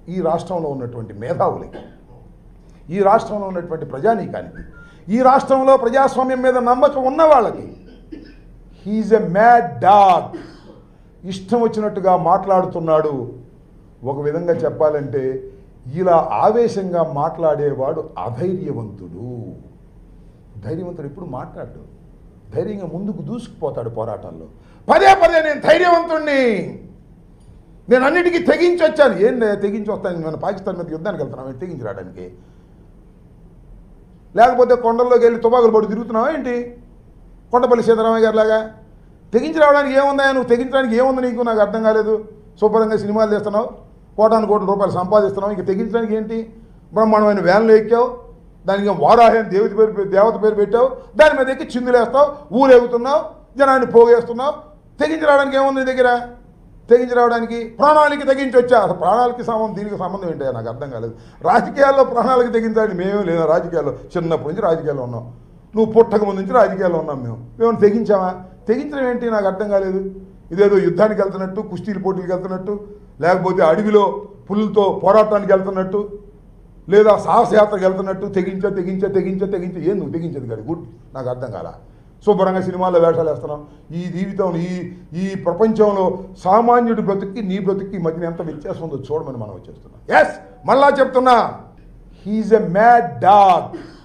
ఈ రాష్ట్రంలో ఉన్నటువంటి మేధావులకి ఈ రాష్ట్రంలో ఉన్నటువంటి ప్రజానీకానికి ఈ రాష్ట్రంలో ప్రజాస్వామ్యం మీద నమ్మకం ఉన్న వాళ్ళకి హీజ్ ఎ మ్యాడ్ డాగ్ ఇష్టం వచ్చినట్టుగా మాట్లాడుతున్నాడు ఒక విధంగా చెప్పాలంటే ఇలా ఆవేశంగా మాట్లాడేవాడు అధైర్యవంతుడు ధైర్యవంతుడు ఎప్పుడు మాట్లాడు ధైర్యంగా ముందుకు దూసుకుపోతాడు పోరాటంలో పదే పదే నేను ధైర్యవంతుణ్ణి నేను అన్నిటికీ తెగించి వచ్చాను ఏం లే, తెగించి వస్తాను నేను పాకిస్తాన్ మీద యుద్ధానికి వెళ్తున్నాను తెగించి రావడానికి లేకపోతే కొండల్లోకి వెళ్ళి తుపాకులు పడి తిరుగుతున్నావా ఏంటి కొండపల్లి సీతారామయ్య గారి లాగా తెగించి రావడానికి ఏముందా నువ్వు తెగించడానికి ఏముంది నీకు నాకు అర్థం కాలేదు శుభ్రంగా సినిమాలు తీస్తున్నావు కోటాను కోట్ల రూపాయలు సంపాదిస్తున్నావు ఇంక తెగించడానికి ఏంటి బ్రహ్మాండమైన వ్యాన్లు ఎక్కావు దానికి వారాహి అని దేవత పేరు పె- దేవత పేరు పెట్టావు దాని మీద ఎక్కి చిందులేస్తావు ఊరేగుతున్నావు జనాన్ని పోగేస్తున్నావు తెగించి రావడానికి ఏముంది నీ దగ్గర తెగించి రావడానికి ప్రాణాలకి తెగించి వచ్చా అసలు ప్రాణాలకి సంబంధం దీనికి సంబంధం ఏంటో నాకు అర్థం కాలేదు రాజకీయాల్లో ప్రాణాలకి తెగించాలి మేమేం లేదా రాజకీయాల్లో చిన్నప్పటి నుంచి రాజకీయాల్లో ఉన్నాం నువ్వు పుట్టక ముందు నుంచి రాజకీయాల్లో ఉన్నాం మేము మేము తెగించామా తెగించడం ఏంటి నాకు అర్థం కాలేదు ఇదేదో యుద్ధానికి వెళ్తున్నట్టు కుస్తీల పోటీలకు వెళ్తున్నట్టు లేకపోతే అడవిలో పులులతో పోరాటానికి వెళ్తున్నట్టు లేదా సాహసయాత్రకు వెళ్తున్నట్టు తెగించే తెగించే తెగించే తెగించే ఏం నువ్వు తెగించేది కాదు గుడ్ నాకు అర్థం కాల శుభ్రంగా సినిమాల్లో వేషాలు వేస్తున్నాం ఈ జీవితం ఈ ఈ ప్రపంచంలో సామాన్యుడి బ్రతుక్కి నీ బ్రతుక్కి ఈ మధ్యన ఎంత వ్యత్యాసం ఉందో చూడమని మనం వచ్చేస్తున్నాం ఎస్ మళ్ళా చెప్తున్నా హీజ్ ఎ మ్యాడ్ డాగ్